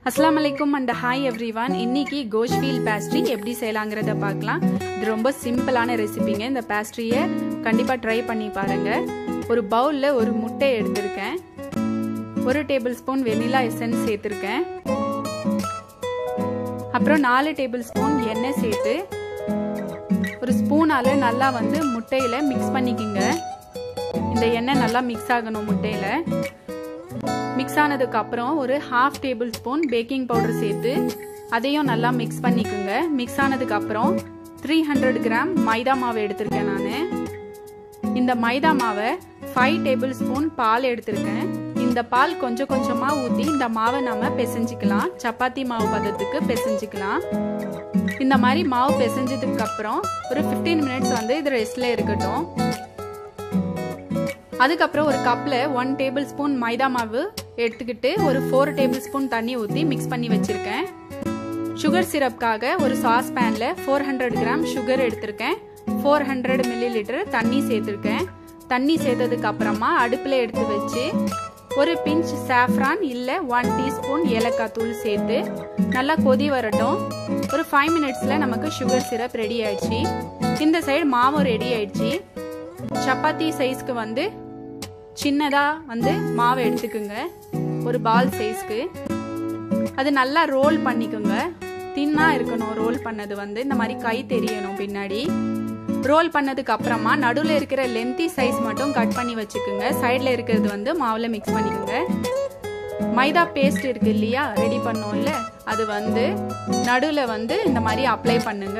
அஸ்லாம் வலைக்கும் and hi every one இன்னைக்கு கோஷ்வீல் பேஸ்ட்ரி எப்படி செய்யலாங்கிறத பார்க்கலாம் இது ரொம்ப சிம்பிளான ரெசிபிங்க இந்த பேஸ்ட்ரியை கண்டிப்பாக ட்ரை பண்ணி பாருங்க ஒரு பவுலில் ஒரு முட்டை எடுத்திருக்கேன் ஒரு டேபிள் ஸ்பூன் வெனிலா எசன்ஸ் சேர்த்துருக்கேன் அப்புறம் நாலு டேபிள் ஸ்பூன் எண்ணெய் சேர்த்து ஒரு ஸ்பூனால் நல்லா வந்து முட்டையில் மிக்ஸ் பண்ணிக்கிங்க இந்த எண்ணெய் நல்லா மிக்ஸ் ஆகணும் முட்டையில் மிக்ஸ் ஆனதுக்கு அப்புறம் ஒரு half tablespoon baking powder சேர்த்து அதையும் நல்லா மிக்ஸ் பண்ணிக்கோங்க மிக்ஸ் ஆனதுக்கு அப்புறம் த்ரீ ஹண்ட்ரட் கிராம் மைதா மாவு எடுத்திருக்கேன் நான் இந்த மைதா மாவை ஃபைவ் டேபிள் ஸ்பூன் பால் எடுத்திருக்கேன் இந்த பால் கொஞ்சம் கொஞ்சமாக ஊற்றி இந்த மாவை நம்ம பிசைஞ்சிக்கலாம் சப்பாத்தி மாவு பதத்துக்கு பிசைஞ்சிக்கலாம் இந்த மாதிரி மாவு பிசைஞ்சதுக்கு அப்புறம் ஒரு ஃபிஃப்டீன் மினிட்ஸ் வந்து இது ரெஸ்ட்ல இருக்கட்டும் அதுக்கப்புறம் ஒரு கப்பில் ஒன் டேபிள் ஸ்பூன் மைதா மாவு எடுத்துக்கிட்டு ஒரு ஃபோர் டேபிள் ஸ்பூன் தண்ணி ஊற்றி மிக்ஸ் பண்ணி வச்சுருக்கேன் சுகர் சிரப்காக ஒரு சாஸ் பேனில் ஃபோர் ஹண்ட்ரட் கிராம் சுகர் எடுத்திருக்கேன் ஃபோர் ஹண்ட்ரட் மில்லி லிட்டர் தண்ணி சேர்த்துருக்கேன் தண்ணி சேர்த்ததுக்கு அப்புறமா அடுப்பில் எடுத்து வச்சு ஒரு பிஞ்ச் சாஃப்ரான் இல்லை ஒன் டீஸ்பூன் ஏலக்காய் தூள் சேர்த்து நல்லா கொதி வரட்டும் ஒரு ஃபைவ் மினிட்ஸில் நமக்கு சுகர் சிரப் ரெடி ஆயிடுச்சு இந்த சைடு மாவும் ரெடி ஆயிடுச்சு சப்பாத்தி சைஸ்க்கு வந்து சின்னதாக வந்து மாவை எடுத்துக்குங்க ஒரு பால் சைஸ்க்கு அது நல்லா ரோல் பண்ணிக்கோங்க தின்னாக இருக்கணும் ரோல் பண்ணது வந்து இந்த மாதிரி கை தெரியணும் பின்னாடி ரோல் பண்ணதுக்கு அப்புறமா நடுவில் இருக்கிற லென்த்தி சைஸ் மட்டும் கட் பண்ணி வச்சுக்கோங்க சைடில் இருக்கிறது வந்து மாவில் மிக்ஸ் பண்ணிக்கோங்க மைதா பேஸ்ட் இருக்கு இல்லையா ரெடி பண்ணோம்ல அது வந்து நடுவில் வந்து இந்த மாதிரி அப்ளை பண்ணுங்க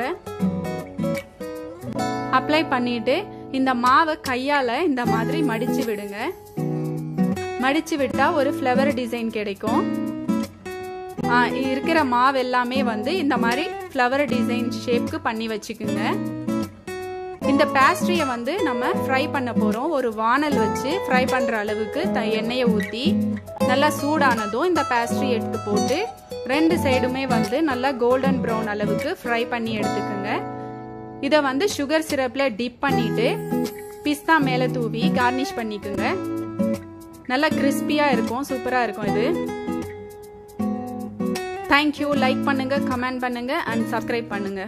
அப்ளை பண்ணிட்டு இந்த மாவை கையால் இந்த மாதிரி மடிச்சு விடுங்க மடிச்சு விட்டா ஒரு ஃப்ளவர் டிசைன் கிடைக்கும் இருக்கிற மாவு எல்லாமே வந்து இந்த மாதிரி ஃப்ளவர் டிசைன் ஷேப்க்கு பண்ணி வச்சுக்குங்க இந்த பேஸ்ட்ரியை வந்து நம்ம ஃப்ரை பண்ண போகிறோம் ஒரு வானல் வச்சு ஃப்ரை பண்ணுற அளவுக்கு த எண்ணெயை ஊற்றி நல்லா சூடானதும் இந்த பேஸ்ட்ரி எடுத்து போட்டு ரெண்டு சைடுமே வந்து நல்லா கோல்டன் ப்ரௌன் அளவுக்கு ஃப்ரை பண்ணி எடுத்துக்கோங்க இதை வந்து சுகர் சிரப்பில் டிப் பண்ணிட்டு பிஸ்தா மேலே தூவி கார்னிஷ் பண்ணிக்கோங்க நல்லா கிறிஸ்பியாக இருக்கும் சூப்பராக இருக்கும் இது தேங்க்யூ லைக் பண்ணுங்கள் கமெண்ட் பண்ணுங்கள் அண்ட் சப்ஸ்கிரைப் பண்ணுங்கள்